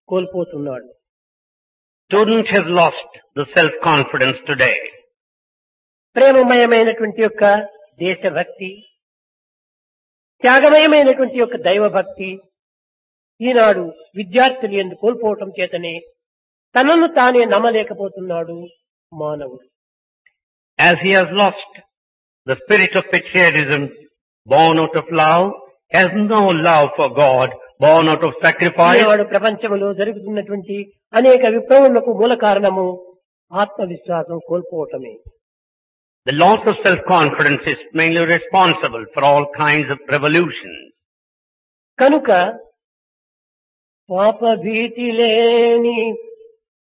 కోల్పోతున్నాడు Student has lost the self-confidence today. ప్రేమమయమైనటువంటి యొక్క దేశభక్తి త్యాగమయమైనటువంటి యొక్క దైవభక్తి ఈనాడు విద్యార్థులు ఎందు కోల్పోవటం చేతనే తనను తానే నమ్మలేకపోతున్నాడు మానవుడు As he has lost the spirit of patriotism born out of love, has no love for God, born out of sacrifice, ఈనాడు ప్రపంచంలో జరుగుతున్నటువంటి అనేక విప్లవములకు మూల కారణము ఆత్మవిశ్వాసం కోల్పోవటమే the loss of self-confidence is mainly responsible for all kinds of revolutions. కనుక పాప భీతి లేని